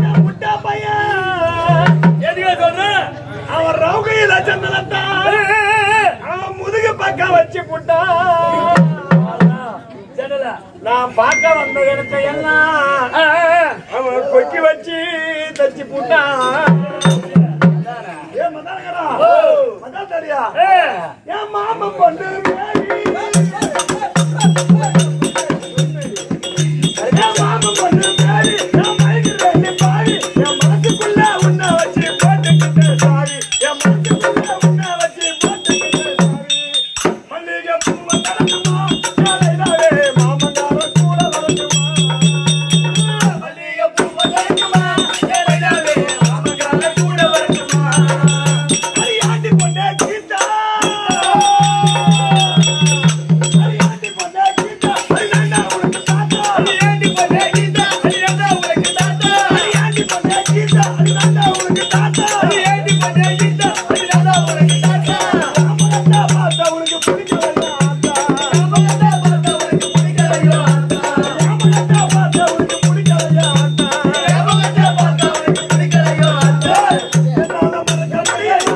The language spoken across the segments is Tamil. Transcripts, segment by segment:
முட்டா பையன் எதுக்கு சொல்றேன் அவன் ரவுகையில சந்தனத்தான் அவன் முதுகு பக்கம் வச்சு புட்டான் ஜன்னல நான் பார்க்க வந்த இடத்தை எல்லாம் அவன் கொக்கி வச்சு தச்சு புட்டான் ஏன் மதானகரா? மதான் தெரியா? என் மாமன் பொண்ணு மேரி. என் மாமன் பொண்ணு மேரி. நான் மயங்குறேன் நீ பாவி. என் மனசுக்குள்ள உன்னை வச்சு போட்டுக்கிட்ட சாவி. என் மனசுக்குள்ள உன்னை வச்சு போட்டுக்கிட்ட சாவி. மல்லிகை பூவை தரட்டுமா? காலையிலே மாமங்காரன் கூட வரட்டுமா? மல்லிகை பூவை தரட்டுமா? காலையிலே மாமங்காரன் கூட வரட்டுமா? அரியாண்டி பொண்ணே கீதா. அரியாண்டி பொண்ணே கீதா. அரியாண்டா உனக்கு தாத்தா. அரியாண்டி பொண்ணே கீதா. அரியாண்டா உனக்கு தாத்தா. அரியாண்டி பொண்ணே கீதா. அரியாண்டா உனக்கு தாத்தா. அரியாண்டி பொண்ணே கீதா. அரியாண்டா உனக்கு தாத்தா. ராமகத்தா பார்த்தா உனக்கு பிடிக்கலையா ஆத்தா. ராமகத்தா பார்த்தா உனக்கு பிடிக்கலையா ஆத்தா. ராமகத்தா பார்த்தா உனக்கு பிடிக்கலையா ஆத்தா. ராமகத்தா பார்த்தா உனக்கு பிடிக்கலையா ஆத்தா. என்னால மறக்க முடியல.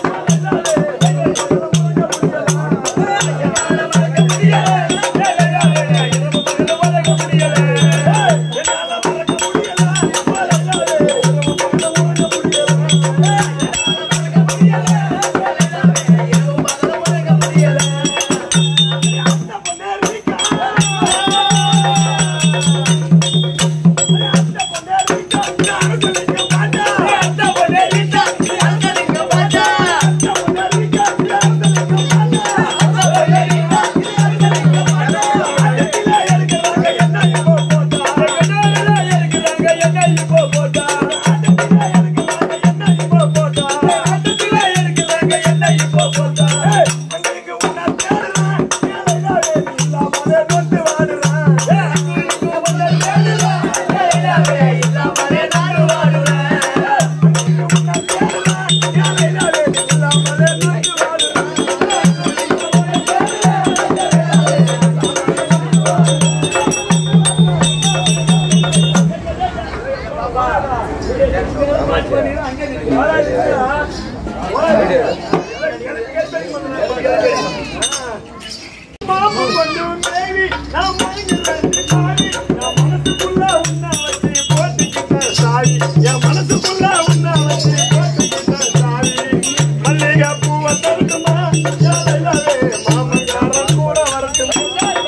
மாமன் கொண்டு மேவி நான் மயங்குறேன் பாவி நான் மனசுக்குள்ள உன்னை வச்சு போட்டுக்கிட்ட சாவி என் மனசுக்குள்ள உன்னை வச்சு போட்டுக்கிட்ட சாவி மல்லிகை பூவை தரட்டுமா யாரையிலே மாமன்காரன் கூட வரட்டுமா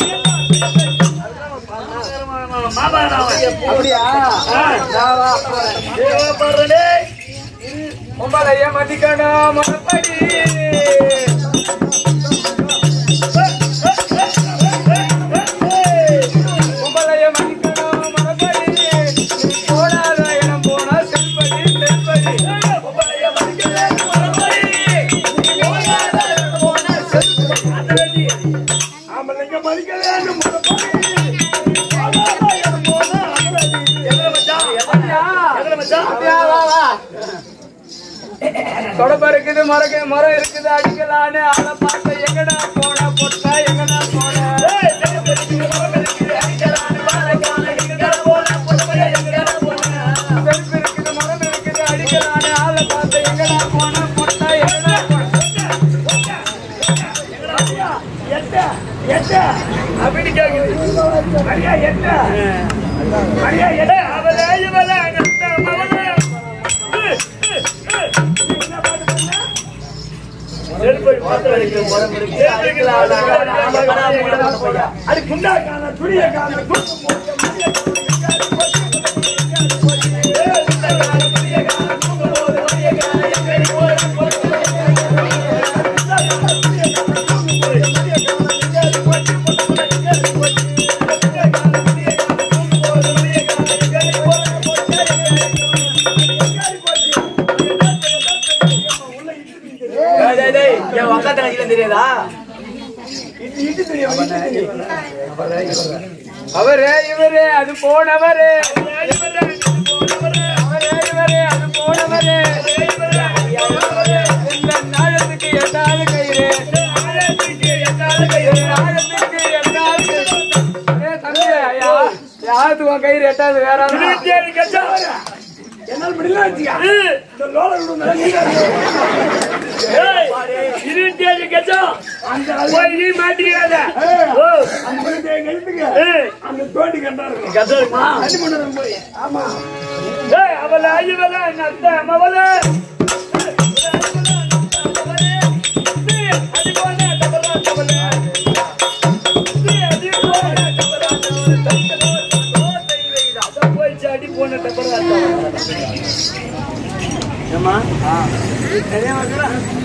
அப்படியா தேவப்படுறே உங்களைய மதிக்கணும் மனப்படி உங்களைய மதிக்கணும் மனப்படி நீ போடாத இடம் போனா செல்படி செல்படி உங்களைய மதிக்கணும் மனப்படி நீ போடாத இடம் போனா செல்படி ஆம்பளைங்க மதிக்க வேண்டும் மனப்படி. போகாத இடம் போனா அகலடி. எதுல மச்சான்? எதுல மச்சான்? தொடப்ப இருக்குது மரக்கு மரம் இருக்குது அடிக்கலான்னு ஆளை பார்த்த எங்கடா போன பொட்டா எங்கடா போன செருப்பு இருக்குது மரம் இருக்குது அடிக்கலான்னு ஆளை பார்த்த எங்கடா போன பொட்டா எங்கடா போன எட்ட, எட்ட. அப்படி கேக்குது. மரியா, எட்ட. மரியா, எட்ட. அவளே, இவளே, நத்தம், அவளே. என்ன பாட்டு பண்ண? செருப்படி பார்த்து அடிக்கிற முறம் இருக்கு. அடிக்கலாம், அடிக்கலாம், அடிக்கலாம். அது குண்டா காண, துணிய காண, தூக்கு போட்டு, மரியா காண, எங்காடி போச்சு, எங்காடி போச்சு. ஏ, குண்டா காண, துணிய காண, தூக்கு போட்டு, மரியா காண, எங்காடி போச்சு, போச்சு, குண்டா காண, துணிய காண, தூக்கு போட்டு, மரியா காண, எங்காடி போச்சு, போச்சு, எங்காடி போச்சு. குண்டா காண, துணிய காண, தூக்கு போட்டு, மரியா காண, எங்காடி போச்சு, போச்சு, எங்காடி போச்சு. உள்ள இட்டு திங்குது. என் அக்கா தங்கச்சிலாம் தெரியாதா இட்டு இட்டு தெரியும், இட்டு தெரியும். அவரே இவரே அது போனவரே அவரே இவரே அது போனவரே இந்த நாளத்துக்கு எட்டாவது கயிறு நாளத்துக்கு எட்டாவது கயிறு நாளத்துக்கு எட்டாவது கயிறு ஏ தம்பி யா- யாருக்கு உன் கயிறு எட்டாவது வேற ஆளா? இருபத்தி ஏழு கச்சா இப்படிலாம் வச்சுக்க. ஏய், இந்த லோல விடுங்க, நீங்க ஏய், இருபத்தேழு கஜம். அந்த அது- போய் நீ மாட்டிக்காத. ஏய், ஓ, அந்த இருபத்தி ஏழு கழுத்துக்கு ஏய், அந்த தோண்டி கண்டா இருக்கும். கஜம் இருக்குமா? தண்ணி கொண்டு போய் ஆமா ஏய், அவள அழிவல, நத்த மவள. ஏய், அடி போன டபலா டபல. ஏய், அடி போன டபலா டபல. அதான் போயிடுச்சு, அடி போன டபலா டபல. ஏமா நிறைய வருதுடா.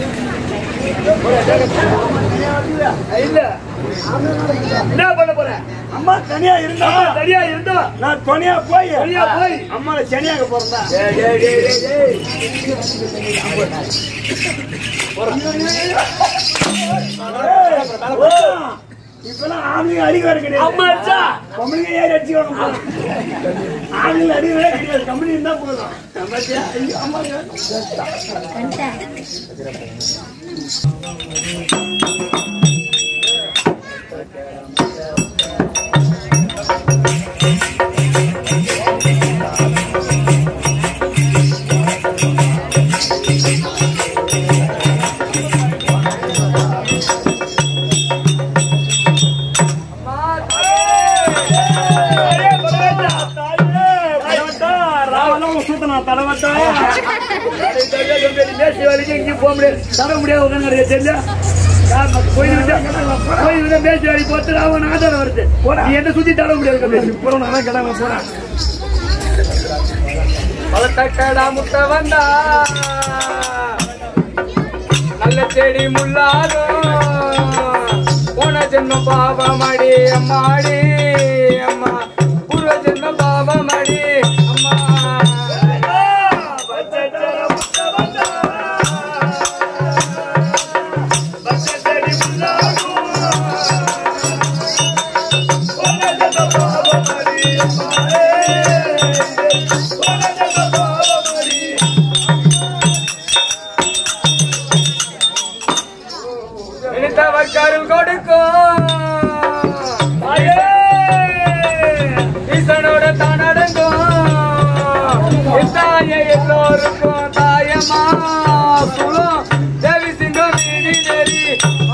இல்ல என்ன பண்ண போற அம்மா தனியா இருந்தா அம்மா தனியா இருந்தா நான் துணையா போய் தனியா போய். அம்மாவை சனியாக போறதா டேய், டேய், டேய், டேய், டேய். இப்பெல்லாம் ஆம்பளைங்க அடி வேற கிடையாது அம்மா அடிச்சா? பொம்பளைங்க ஏறி அடிச்சுக்கணும் ஆம்பளைங்க அடி வேற கிடையாது கம்பெனி இருந்தா போதும் பாத்தியா? ஐயோ, அம்மாங்க. ராவணன் சுத்தனா தலைவட்டா மேசி வரைக்கும் எங்கேயும் போக முடியாது தர முடியாது உட்காந்து கிடையாது தெரிஞ்சா கோயில் விட்டா கோயில் விட்டா மேசி வரைக்கும் போட்டு அவன் ஆதாரம் வருது நீ என்ன சுத்தி தர முடியாது கம்பி. புறம் நல்லா கிடங்க போறேன் பழத்தக்கடா முட்டை வந்தா நல்ல செடி முள்ளாதோ போன ஜென்ம பாவமடி அம்மாடி அம்மா பூர்வ ஜென்ம பாவமடி அம்மா நினைத்தவர் கருள் கொடுக்கும் ஈசனோட தான் அடங்கும் தாய எல்லோருக்கும் தாயம்மா குலம் தேவி சிங்கம் நீதி நெறி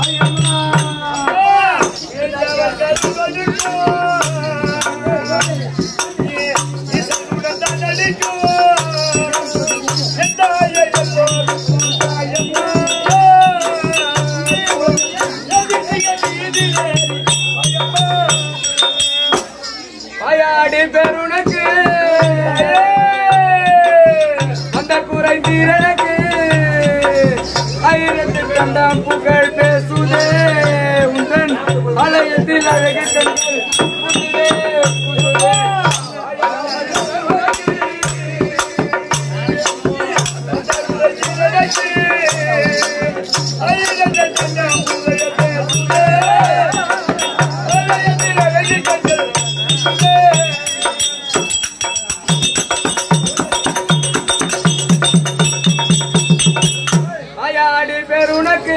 வாயாடி பெருனக்கு அந்த குறை தீரனுக்கு ஆயிரத்து கண்டாம் புகழ் பேசுதே உந்தன் அலையத்தில் அழகு கண்கள் புதுதே, புதுதே. வாயாடி பெருனக்கு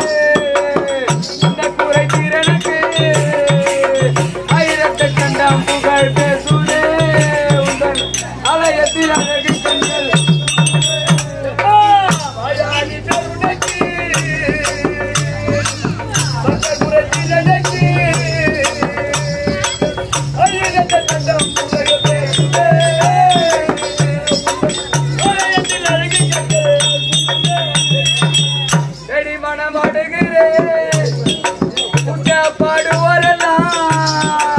அந்த குறை தீரனுக்கு ஆயிரத்து கண்டாம் புகழ் பேசுதே உந்தன் அலையத்தில் அழகு கண்கள் செடி மனமடுகிறேன் உச்ச பாடுவரெல்லாம்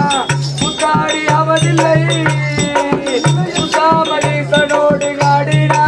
உத்தாடி அவதில்லை உத்தாமலீசனோடு காடினார்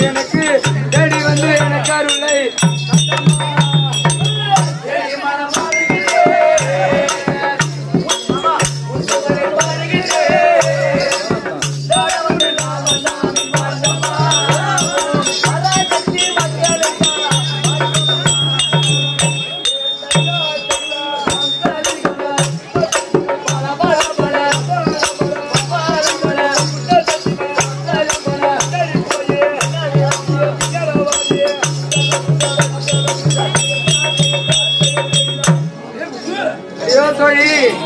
எனக்கு தேடி வந்து எனக்கு அருளை ஐயோ தோழி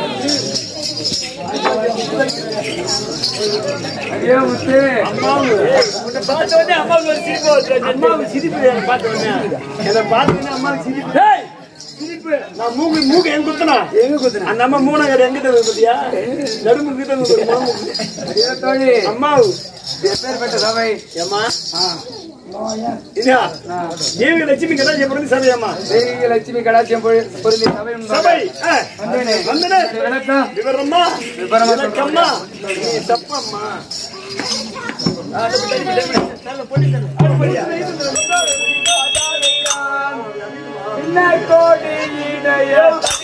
ஐயோ முத்து உன்னை பார்த்த உடனே அம்மாவுக்கு ஒரு சிரிப்பு வருது. அம்மாவுக்கு சிரிப்பு என்னை பார்த்த உடனே. என்னை பார்த்த உடனே அம்மாவுக்கு சிரிப்பு. டேய், சிரிப்பு. நான் மூக்கு மூக்கு எங்க குத்துனா எங்க குத்துன அந்த அம்மா மூணாங்கடை எங்கிட்ட குத்தியா நடுமுக்கு கிட்ட குத்து, முகமுக்கு. ஐயோ தோழி அம்மாவு எப்பேற்பட்ட சபை ஏம்மா இதா தேவி லட்சுமி கடாட்சியம் சபையம்மா தெய்வீக லட்சுமி கடாட்சியம் பொரு- பொருந்தி சபை உண்டாக. சபை ஆ. வந்தேனே. வந்தனே. விளக்கம் விவரம்மா விவரமா விளக்கம்மா நீ தப்பம்மா ஆ, தம்பி, தம்பி, தம்பி. நல்ல பொண்ணு தம்பி. ஆ, பொடியா. என்ன கோடி இடைய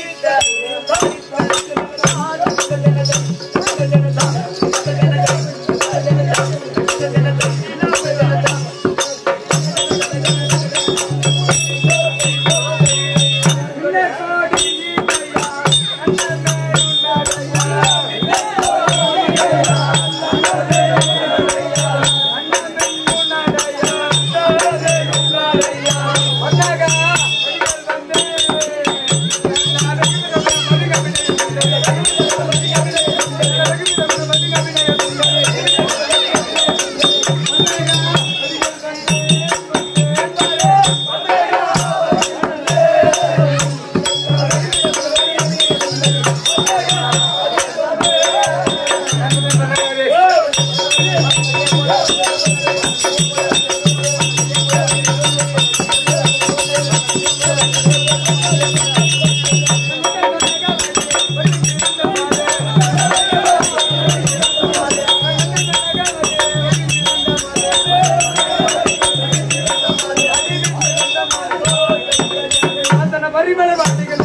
அத்தனை பரிமள வாட்டிகள்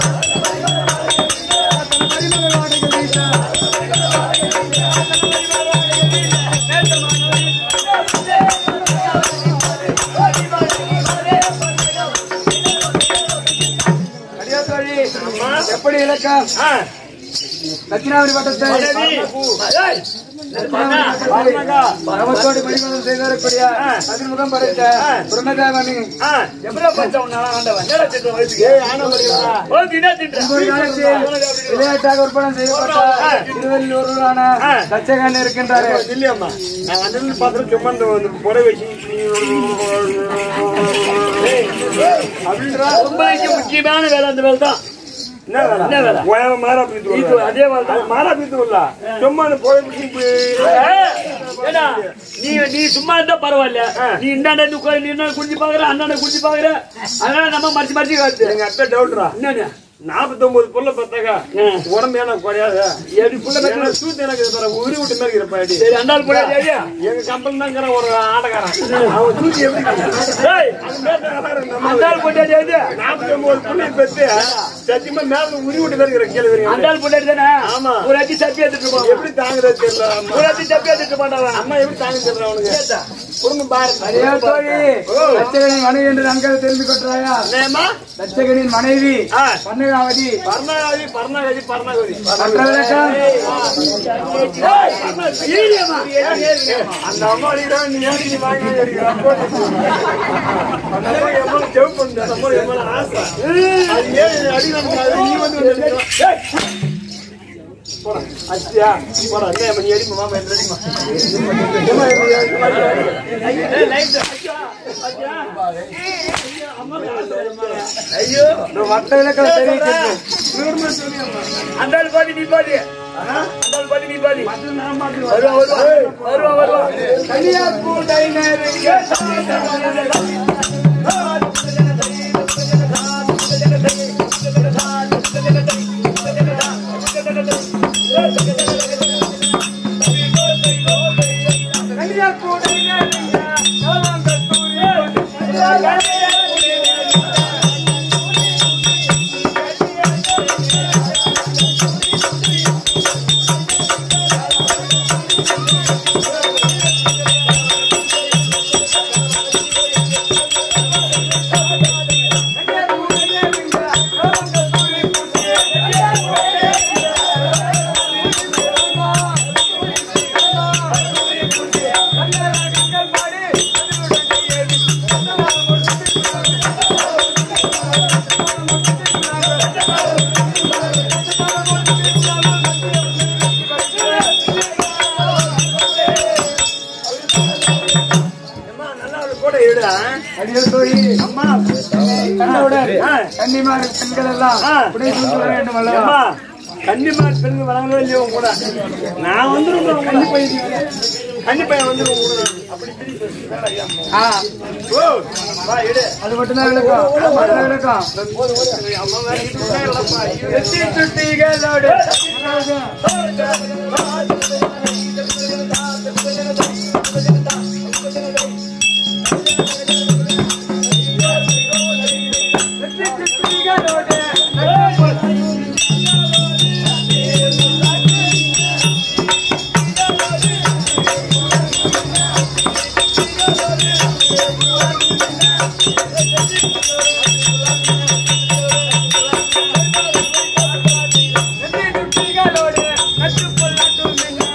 அடியா தோழி, எப்படி இலக்கம் ஆ, தட்சிணாபுரி வட்டத்தை மனைவி. ஏய், பரணா, பரணகா. பரமத்தோடு பரிமளம் செய்தவரக்கூடிய அதிர்முகம் படைத்த பிரம்மதேவனி ஆ, எப்படிடா பச்சை உன்னால ஆண்டவன்? என்னடா திட்டுற வயசுக்கு? ஏய், ஆனவரியா? ஓ, தினா திட்டுற. ஒரு காலத்தில் விளையாட்டாக உற்பத்தி செய்யப்பட்ட இருவரில் ஒருவரான தச்சகன் இருக்கின்றாரு இல்லையம்மா நான் வந்து பார்த்துட்டு சும்மா இந்த இந்த புடவை வச்சு அப்படின்றா ரொம்பக்கு முக்கியமான வேலை அந்த வேலை தான் என்ன வேலை என்ன வேலை உயர மாறா பிடித்து இது அதே வேலை தான் மாறா பிடித்து இல்ல சும்மா அந்த புடவை பிடிச்சி ஏடா நீ நீ சும்மா இருந்தா பரவாயில்ல நீ இன்னாண்ட இருந்து உட்காரு, நீ என்ன குடிச்சு பாக்குற அண்ணாண்ட குடிச்சு பாக்குற அதனால நம்ம மறைச்சு மறைச்சு காட்டு எங்க அத்தை டவுட்ரா என்னன்னு நாற்பத்தொன்பது புள்ள பார்த்தாக்கா உடம்பு எனக்கு குறையாது எப்படி புள்ள பார்த்து சூத்து எனக்கு இது பாரு, உரி விட்டு மாதிரி இருப்பாடி சரி அண்டாள் புள்ள எங்க கம்பெனி தான் ஒரு ஆட்டக்காரன் அவன் சூத்தி எப்படி ஏய், அது மேல கலரு நம்ம அண்டாள் பொண்டாடி எது நாற்பத்தொன்பது புள்ளி பெற்று சத்தியமா மேல உரி விட்டு மாதிரி இருக்கிற கீழே வரீங்க அண்டாள் பொண்டாடி தானே ஆமா ஒரு அடி சப்பி எடுத்துட்டு எப்படி தாங்குறது தெரியல ஒரு அடி சப்பி எடுத்துட்டு மாட்டான் அம்மா எப்படி தாங்க தெரியல அவனுக்கு குடும்பம் பாரு ஐயா தோழி தச்சகனின் மனைவி என்று நன்கு தெரிந்து கொண்டாயா என்னம்மா தச்சகனின் மனைவி ஆ. பன்னகாவதி பர்ணாகதி பர்ணாகதி பர்ணாகதி மற்ற விளக்கம் அந்த அம்மா அடிக்கிறான் நீ ஏன் நீ வாங்க அடிக்கிறான் அந்த அம்மா எவ்வளவு ஜெபம் பண்ணுது அந்த அம்மா எவ்வளவு ஆசை அது ஏன் அடிக்கிறான் நீ வந்து வந்து அடிக்கிறான். ஏய்! போடா அச்சியா போடா என்ன நீ அடிமா மாமா என்ன அடிமா ஏம்மா, இது இது மாதிரி அடி. ஏய், light, அச்சா, அச்சா. ஐயோ இந்த வட்ட விளக்கம் தெரிவிக்கிறது அந்தாள் பாடி நீ பாடி அந்தாள் பாடி நீ பாடி வருவா வருவா வருவா வருவா கன்னியாகுமரி நெருங்க கன்னியாகுமரி நெருங்க கூட இடு அடியே தோழி அம்மா கண்டவுடன் ஆ. கன்னிமார் பெண்கள் எல்லாம் ஆ. உடனே தூக்கி வர வேண்டும் அல்லவா அம்மா கன்னிமார் பெண்கள் வராங்களோ இல்லையோ உன் கூட நான் வந்துருவேன் கன்னி பையன் கன்னி பையன் வந்துருவோம் கூட அப்படி பிரி ஆ, ஓ வா இடு அது மட்டும்தான் விளக்கம் அது மட்டும்தான் விளக்கம் அம்மா வேற இது கூட இல்லப்பா ஐயோ. எத்தி சுட்டிகளோடு எத்தி சுட்டிகளோடு எத்தி சுட்டிகளோடு நட்டுக்கொள்ளட்டும்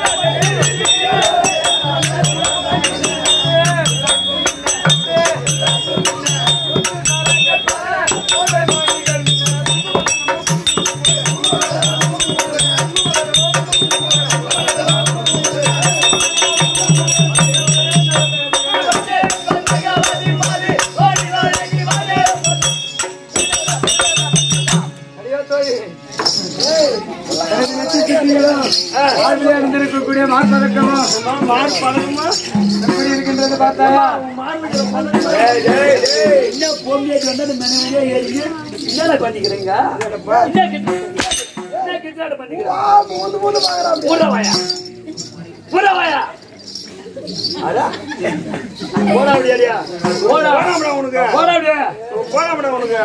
அடியோ தோழி எனக்கு நெத்தி சுட்டிகளும் வாழ்விலே அணிந்திருக்கக்கூடிய மார்பதக்கமும் மார் பழகுமா எப்படி இருக்கின்றது பார்த்தாயா ஏய், ஏய், ஏய், என்ன பொம்மையாச்சு வந்தா இந்த மெனுவிலே ஏறி என்னடா பண்ணிக்கிறீங்க என்ன கிட்ட- என்ன கிட்டாட பண்ணிக்கிறீங்க பூரவாயா பூரவாயா அடா போடா அப்படியா போடா போடா உனக்கு போடா அப்படியா போடா அப்படியா உனக்கு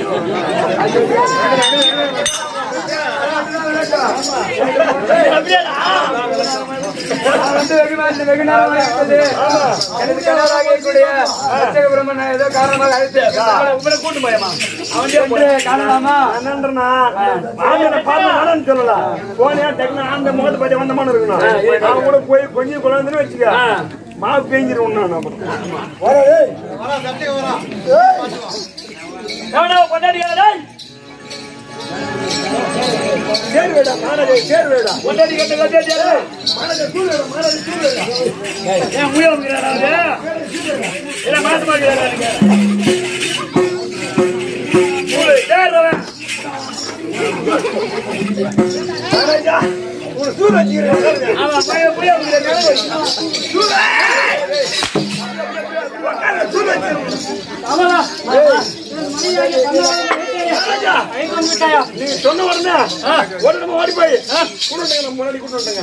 அப்படியாடா நான் வந்து வெகு நாள் வெகு நாளாக இருந்தது. எனது கணவராக இருக்கக்கூடிய அர்ச்சக பிரம்மன் ஏதோ காரணமாக அழைத்தேன். உங்களை கூட்டு போயமா அவன் சென்று காணலாமா என்னன்றனா ஆந்திர பார்த்து நடன்னு சொல்லலாம் போனியா டெக்னா அந்த முகத்தை பத்தி வந்தமான இருக்கணும் நான் கூட போய் கொஞ்சம் கொண்டாந்து வச்சுக்க மாவு பேஞ்சிரும் நான் அப்புறம் எவனோ கொண்டாடியாடா சேர் வேடா மானதே சேர் வேடா கொண்டாடி கட்ட கட்டாடியா மானதே சூர் வேடா மானதே சூர் வேடா ஏன் முய வந்துறாரா இல்ல மாச மாட்டறாரா நீங்க மூளை சேரவன் மகாராஜா ஒரு சூர் வச்சிருக்கேன் ஆமா பைய புய வந்துறாரா சூர் சூர் வச்சிருக்கேன் நீங்க சொன்ன உடனே ஒரு நம்ம ஓடி போய் கூட்டுங்க நம்ம முன்னாடி கூட்டுங்க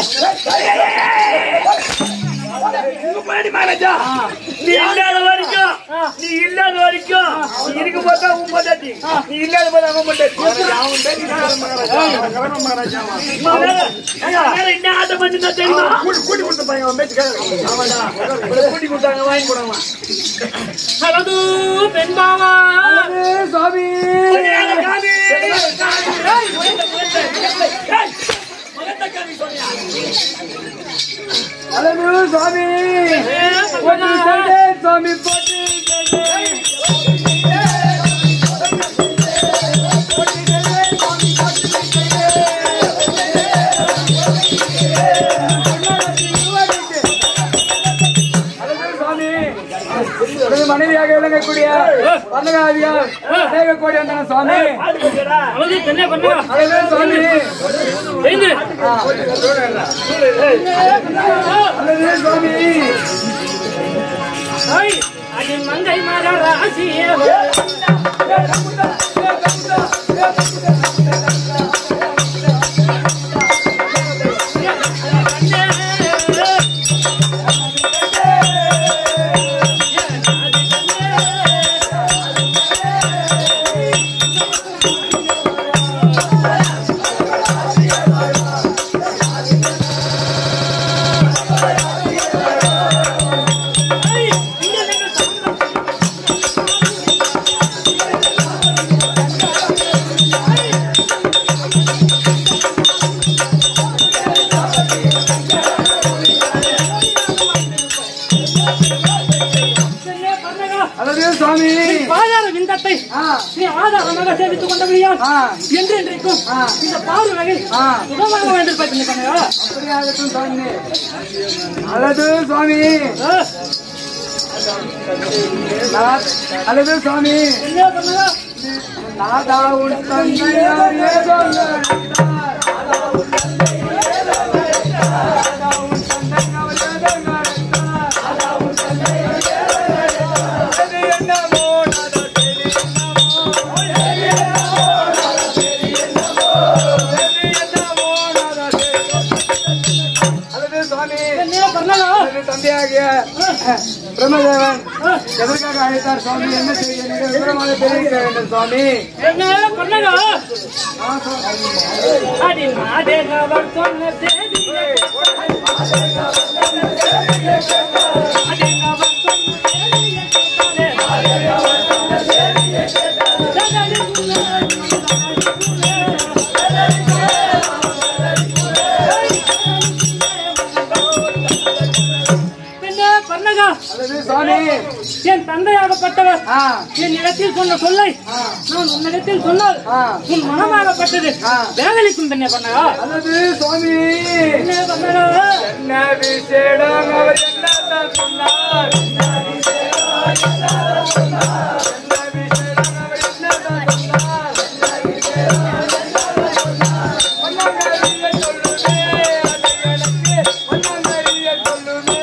உங்க முன்னாடி மகாராஜா நீ இல்லாத வரைக்கும் நீ இல்லாத வரைக்கும் நீ இருக்க போதா உன் பொண்டாட்டி நீ இல்லாத போது அவன் பொண்டாட்டி அவன் பேசி மகாராஜா கவனம் மகாராஜா வேற என்ன ஆட்டம் பண்ணிருந்தா தெரியுமா கூட்டி கூட்டி கொடுத்தாங்க அவன் பேச்சு கேட்க ஆமாடா கூட்டி கொடுத்தாங்க வாங்கி போடாமா ஹலது பெண்பாவா சுவாமி அழகு சுவாமி போட்டு விட்டே, சுவாமி போட்டு விட்டே. அழகு சுவாமி உனது மனைவியாக விளங்கக்கூடிய வர்ணகாதியார் அநேக கோடி வந்தன சுவாமி ஹலது பெண்ணே பண்ணா அழகு சுவாமி எழுந்து அழகு சுவாமி ஐ அது மங்கை மர ராசியே அழகு சுவாமி பாதார விந்தத்தை ஆ நீ ஆதாரமாக சேவித்துக் கொண்டபடியால் ஆ என்று இன்றைக்கும் ஆ. இந்த பார்வையை ஆ. சுகமாக வேண்டும் பார்த்தீங்க பண்ணுங்க அப்படியாகட்டும் சுவாமி அழகு சுவாமி நாத்- அல்லது சுவாமி என்ன பண்ணதா நாதா உன் தந்தை யாரே சொன்னார். அது என்னமோ நாதா சரி என்னமோ. அது என்னமோ நாதா சரி. அல்லது சுவாமி என்ன பண்ணதா அல்லது தந்தையாகிய பிரம்மதேவன் எதற்காக அழைத்தார் சுவாமி என்ன செய்ய நீங்கள் விவரமாக தெரிவிக்க வேண்டும் சுவாமி என்ன பண்ணதா அடி மாதே அவர் சொன்ன செய்தியை அடி அவர் சொன்ன செய்தியை என்ன பண்ணதா அல்லது சுவாமி என் தந்தையாகப்பட்டவர் ஆ என் இடத்தில் சொன்ன சொல்லை நான் உன்னிடத்தில் சொன்னால் ஆ. உன் மனமாகப்பட்டது ஆ. வேதளிக்கும் பெண்ணே பண்ணா அல்லது சுவாமி என்ன பண்ணா என்ன விசேடம் அவர் என்னதான் சொன்னார் என்ன விசேடம் அவர் என்னதான் சொன்னார்? பொன்னங்கரிய சொல்லுமே, அது எனக்கு பொன்னங்கரிய சொல்லுமே.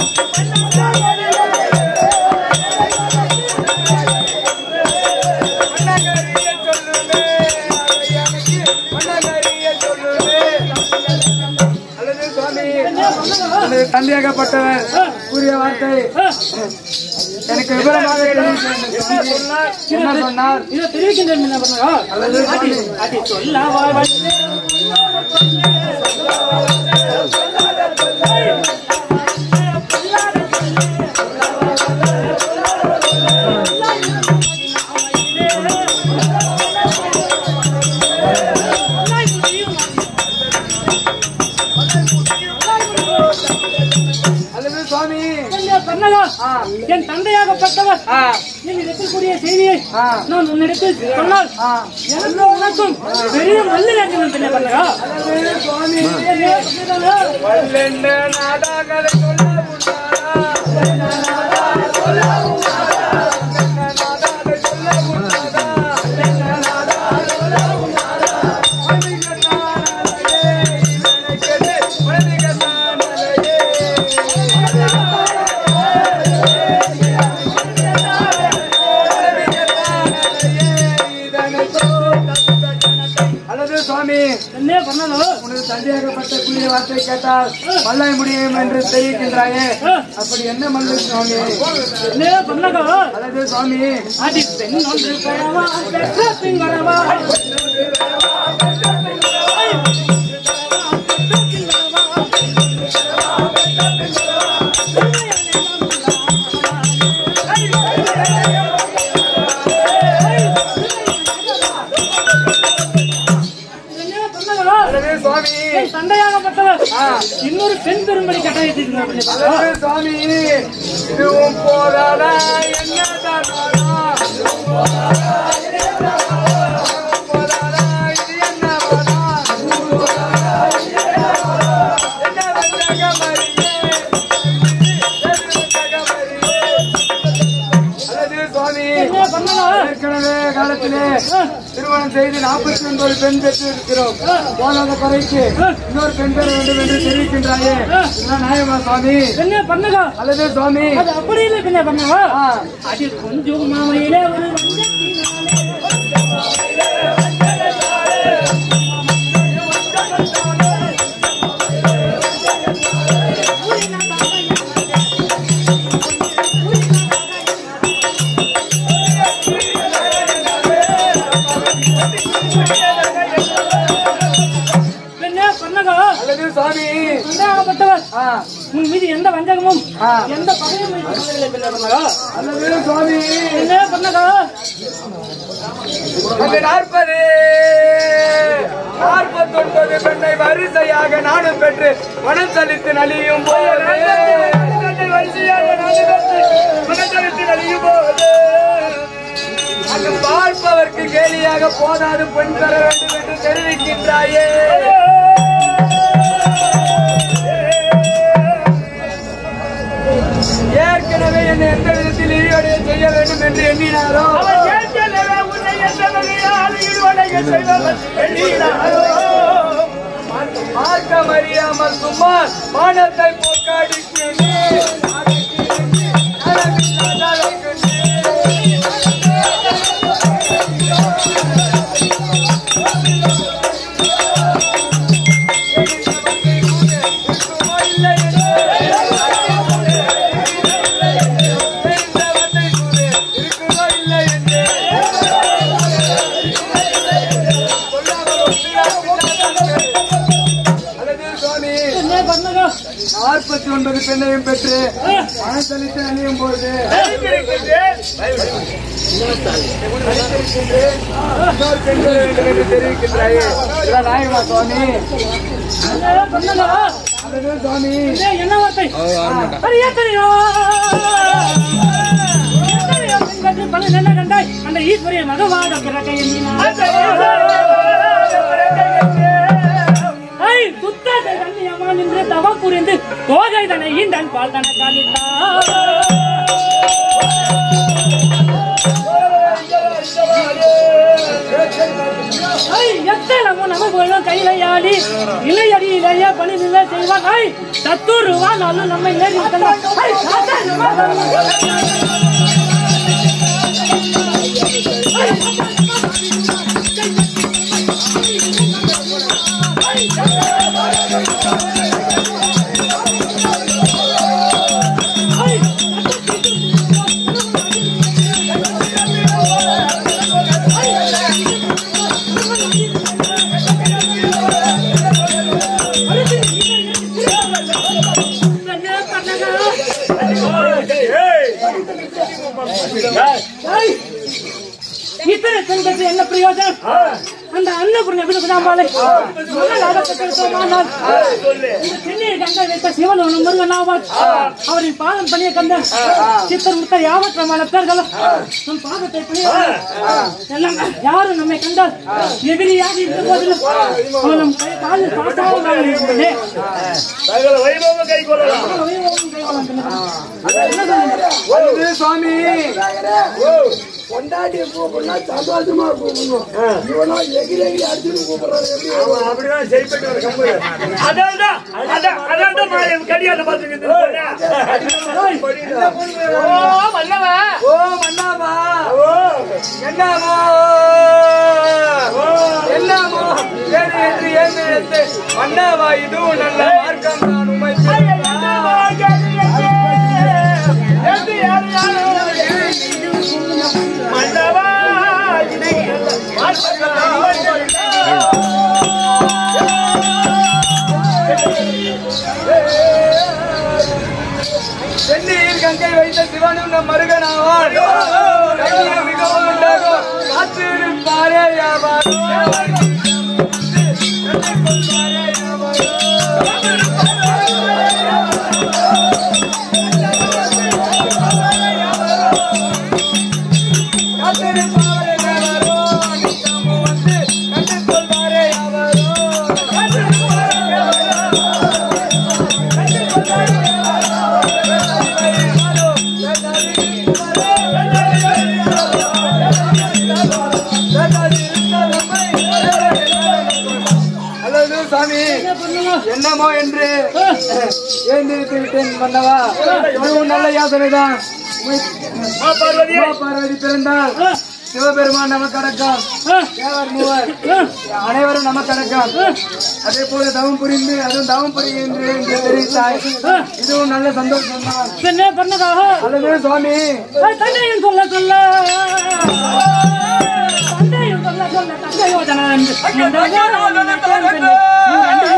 பொன்னங்கரிய சொல்லுமே, அது எனக்கு பொன்னங்கரிய சொல்லுமே. அல்லது சுவாமி அல்லது தந்தையாகப்பட்டவர் கூறிய வார்த்தை எனக்கு விவரமாக தெரிவிக்க வேண்டும் சுவாமி. என்ன சொன்னார் இதை தெரிவிக்கின்றேன் என்ன பண்ணா அல்லது அடி சுவாமி அடி சொல்லவா வந்து அல்லது சுவாமி பண்ணதா ஆ என் தந்தையாகப்பட்டவர் ஆ என் இடத்தில் கூடிய செய்தியை ஆ நான் உன்னிடத்தில் சொன்னால் ஆ எனக்கும் உனக்கும் பெரிய நல்ல நேரம் என்ன பண்ணா அல்லது சுவாமி என்ன பண்ணதா வல்லென்ன நாடாகலை சொல்ல முன்னாரா வல்லென்ன நாடாகலை சொல்ல முன்னாரா வல்லென்ன நாடாகலை சொல்ல முன்னாரா வல்லிகத்தானலையே, இவனுக்கெது வல்லிகத்தானலையே. வல்லிகத்தானலையே, இதனைத்தோ அல்லது சுவாமி என்ன பண்ணதோ உனது தந்தையாகப்பட்ட கூடிய வார்த்தை கேட்டால் மல்லாய் முடியும் என்று தெரிவிக்கின்றாயே அப்படி என்ன மல்லு சுவாமி என்ன பண்ணதோ அல்லது சுவாமி அடி பெண் ஒன்று பெறவா பெற்ற பின் வரவா என்ன பண்ணதோ அல்லது சுவாமி என் தந்தையாகப்பட்டவர் ஆ. இன்னொரு பெண் பெரும்படி கட்டாயத்திருக்கிறார் அல்லது சுவாமி இதுவும் போதாதா என்னதான் இதுவும் போதாதா இது என்ன போதா என்ன வந்தக மரியே வந்தக மரியே அல்லது சுவாமி என்ன பண்ணதோ ஏற்கனவே காலத்திலே திருமணம் செய்து நாற்பத்தி ஒன்பது பெண் பெற்று இருக்கிறோம் போதாத குறைக்கு இன்னொரு பெண் பெற வேண்டும் என்று தெரிவிக்கின்றாயே இதெல்லாம் நியாயமா சுவாமி என்ன பண்ணதோ அல்லது சுவாமி அது அப்படி இல்லை பின்ன பண்ணவா ஆ, அது கொஞ்சம் மாமையிலே ஒரு வஞ்சத்தினாலே என்ன பண்ணதோ அல்லது சுவாமி சந்தேகப்பட்டவர் ஆ, உன் மீது எந்த வஞ்சகமும் ஆ. எந்த பகையும் வைக்கப்படவில்லை பின்ன பண்ணதோ அல்லது சுவாமி என்ன பண்ணதோ அங்கு நாற்பது நாற்பத்தொன்பது பெண்ணை வரிசையாக நானும் பெற்று மனம் செலுத்தி நலியும் போது வரிசையாக நானும் பெற்று மனம் செலுத்தி நலியும் போது அங்கு பார்ப்பவர்க்கு கேலியாக போதாது பெண் பெற வேண்டும் என்று தெரிவிக்கின்றாயே ஏற்கனவே என் என்னை எந்த விதத்தில் இழிவடைய செய்ய வேண்டும் என்று எண்ணினாரோ அவன் ஏற்றலவே உன்னை எந்த வகையால் ஈடுபடைய செய்வதன் எண்ணினாரோ. மார்க்கம் அறியாமல் சும்மா மானத்தை போக்காடிக்கு நீ நாற்பத்தி ஒன்பது பெண்ணையும் பெற்று பணம் செலுத்தி அணியும் போது இன்னொரு பெண் வர வேண்டும் என்று தெரிவிக்கின்றாயே இதான் நாயகமா சுவாமி அல்லது சுவாமி என்ன வார்த்தை சரியா தெரியும் எத்தனையோ பெண்கள் பல நல்ல கண்டாய் அந்த ஈஸ்வரிய மகவாத பிறக்க ஐ சுத்தத்தை தண்ணியம்மா நின்று தவம் புரிந்து தோகை தனை ஈந்தன் பால் தன ஐ எத்தனமோ நம்ம போயிடும் கையிலையாடி இலையடியிலேயே பணி நிலை செய்வான் ஐ சத்துருவா நாளும் நம்ம ஏறி இருக்கலாம். ஐ, சாத்தானுவா நாளும் கண்ணா, கண்ணகா. ஐ, இத்தனை பெண்களுக்கு என்ன பிரயோஜனம் அந்த அன்னபுரம் எப்படி தான் பாலை இந்த சென்னையை கங்கை வைத்த சிவன் ஒன்று முருகன் ஆவார் அவரின் பாதம் பணிய கண்ட சித்தர் முத்தர் யாவற்றமான பேர்களும் நம் பாதத்தை பணிய எல்லாம் யாரும் நம்மை கண்டால் எதிரியாக இருந்த போதிலும் அவன் நம் கை காலில் பாட்டாக இருந்ததே சகல வைபவம் கை கொள்ளலாம் அல்லது சுவாமி பொண்டாட்டியை கூப்பிடனா சந்தோஷமா கூப்பிடணும் இவனோ எகிரி எகிரி அடிச்சுட்டு கூப்பிடுறாரு எப்படி அவன் அப்படிதான் செய்யப்பட்டு ஒரு கம்பு அதான் அதான் அதான் மாயம் கடியாத பார்த்துக்கிட்டு ஓ மல்லவா ஓ மன்னாவா என்னமோ என்னமோ ஏது என்று ஏன் எடுத்து மன்னாவா இதுவும் நல்ல மார்க்கம் நான் உமை சென்னையில் கங்கை வைத்த சிவனும் நம் மருகனாவான் கையில் மிகவும் உண்டாகும் காத்திருப்பாரே யாவாரோ காத்திருப்பாரே யாவாரோ நித்தமும் வந்து கண்டு கொள்வாரே யாவாரோ காத்திருப்பாரே அல்லது சாமி என்னமோ என்று ஏந்திருத்து விட்டேன் மன்னவா இதுவும் நல்ல யாசனைதான் பார்வதி பிறந்தால் சிவபெருமான் நமக்கு அடக்கம் தேவர் மூவர் அனைவரும் நமக்கு அடக்கம் அதே போல தவம் புரிந்து அதுவும் தவம் புரிகின்றேன் என்று தெரிவித்தாய் இதுவும் நல்ல சந்தோஷம் தான் பெண்ணே பண்ணதாக அல்லது சுவாமி தந்தையும் சொல்ல சொல்ல தந்தையும் சொல்ல சொல்ல தந்தை யோஜனா என்று இந்த யோஜனா பெண்ணே, நீ கண்டு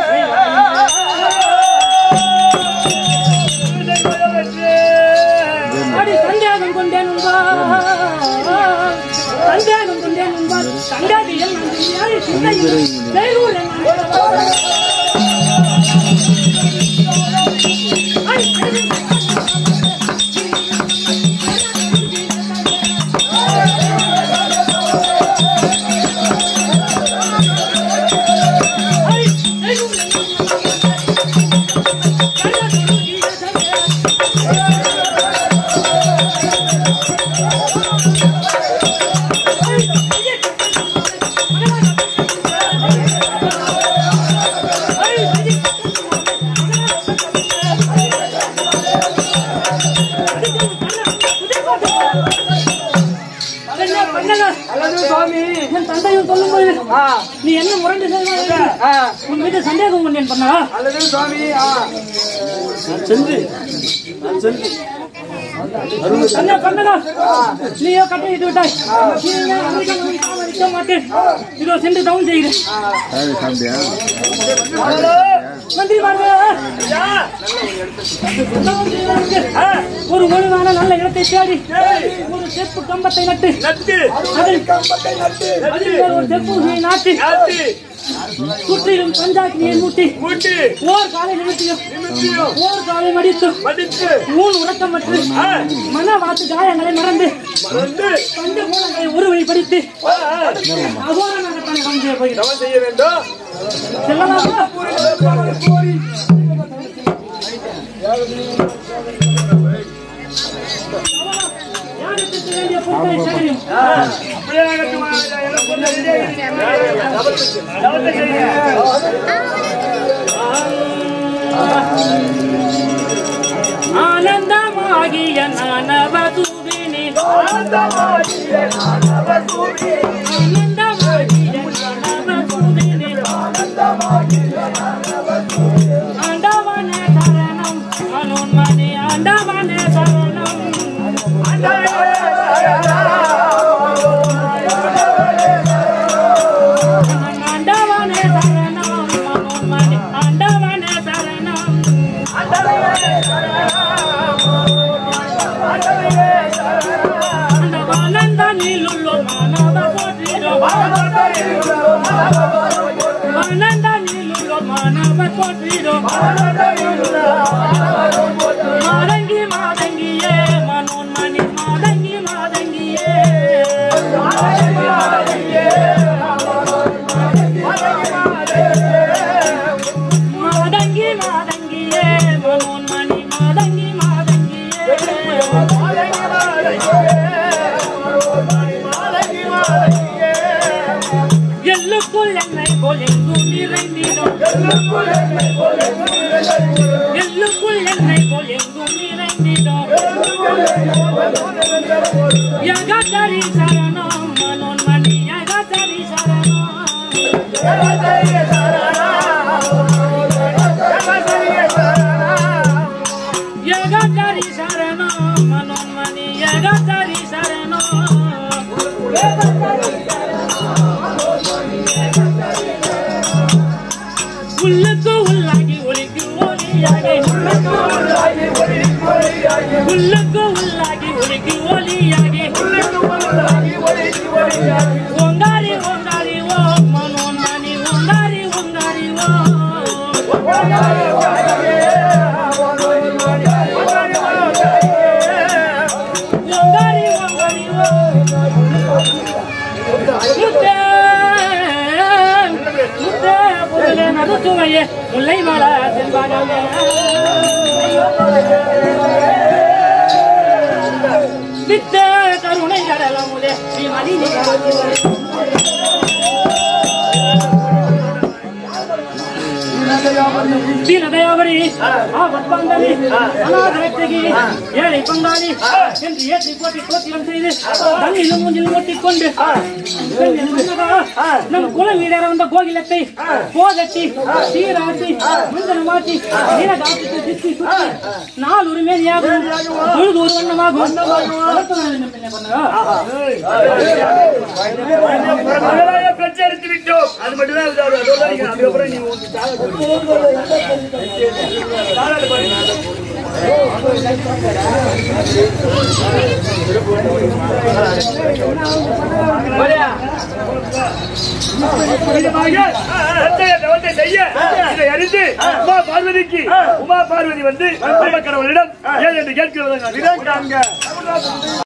அடி சந்தேகம் கொண்டேன் உன்பார் சந்தேகம் கொண்டேன் உன்பார் சந்தாதியில் நான் யாரை சிந்தையில் செய்கூர் என்ன பண்ணல? அல்லது சுவாமி என் தந்தையும் சொல்லும்போது ஆ நீ என்ன முரண்டு செய்வாய் ஆ உன் மீது சந்தேகம் கொண்டேன் பண்ணா அல்லது சுவாமி ஆ என்ன பண்ணல நீயோ கட்டை இது விட்டாய் நீ என்ன அமெரிக்கன் வந்து காவலிக்க மாட்டேன் இதோ சென்று டவுன் செய்கிறேன் நன்றி பாருங்க ஒரு ஒழுங்கான நல்ல இடத்தை தேடி ஒரு செப்பு கம்பத்தை நட்டு நட்டு அதில் கம்பத்தை நட்டு அதில் ஒரு செப்பு நாட்டி நாட்டு சுற்றிலும் பஞ்சாக்கினியை மூட்டி மூட்டி ஓர் காலை நிமித்தியும் நிமித்தியும் ஓர் காலை மடித்து மடித்து ஊன் உறக்கமற்று மன வாத்து காயங்களை மறந்து வந்து பஞ்ச மூலங்களை உருவை படித்து அகோரமாகத்தானே வந்து போகிறோம் தவம் செய்ய வேண்டும் செல்லலாமா யாருக்கு வேண்டிய பொருட்களை சேகரியும் அப்படியே ஆகட்டும், எல்லாம் பொண்ணு ready ஆகிடுச்சு. தவத்துக்கு. தவத்தை செய்யுங்க. ஆனந்தமாகிய நானவதூவினி ஆனந்தமாகிய நானவதூவினி ஆண்டவனே சரணம் மனோன்மணி ஆண்டவனே சரணம் ஆண்டவனே சரணம் மனோன்மணி ஆண்டவனே சரணம் ஆனந்த நீலுள்ளோ மானவ போற்றிடோ ஆனந்த நீலுள்ளோ மானவ போற்றிடோ மாதங்கி மாதங்கியே மனோன்மணி மாதங்கி மாதங்கியே மாதங்கி மாதங்கியே மனோன்மணி மாதங்கி மாதங்கியே எல்லுக்குள் என்னை போல் எங்கும் நிறைந்திடும் எல்லுக்குள் என்னை போல் எங்கும் நிறைந்திடும் யகதரி சரணம் மனோன்மணி யகதரி சரணம் யகதரி சரணம் மனோன்மணி யகதரி சரணம் உள்ளுக்கு உள்ளாகி ஒளிக்கு ஒளியாகி உள்ளுக்கு உள்ளாகி ஒளிக்கு ஒளியாகி ஒங்காரி ஒங்காரி ஓ மனோன்மணி ஒங்காரி ஒங்காரி ஓ ஒங்காரி ஒங்காரி ஓ முத்தே முத்தே புதலே நடுச்சுவையே முல்லை மல செல்வானே சித்த கருணை கடலமுதே ஸ்ரீ மதினி தீனதயாவரி ஆபத்பாந்தவி அநாதரட்சகி ஏழை பங்காளி என்று ஏற்றி போட்டி கோத்திரம் செய்து தண்ணிலும் மூஞ்சிலும் ஒட்டிக்கொண்டு நம் குலம் வீடர வந்த கோகிலத்தை போதட்டி சீராட்டி மந்தனமாட்டி நீலகாப்பிட்டு திட்டி சுற்றி நாள் ஒரு மேனியாகும் பொழுது ஒரு வண்ணமாகும் மகளாய பெற்றெடுத்து விட்டோம் அது மட்டும்தான் இது. அது- அதோட நீங்க அதுக்கப்புறம் நீங்க உங்க தாள- தாளாட்டு பாருங்க. இதமாக சத்திய தவத்தை செய்ய இதை அறிந்து உமா பார்வதிக்கு உமா பார்வதி வந்து கடவுளிடம் ஏன் என்று கேட்கிறவர்கள்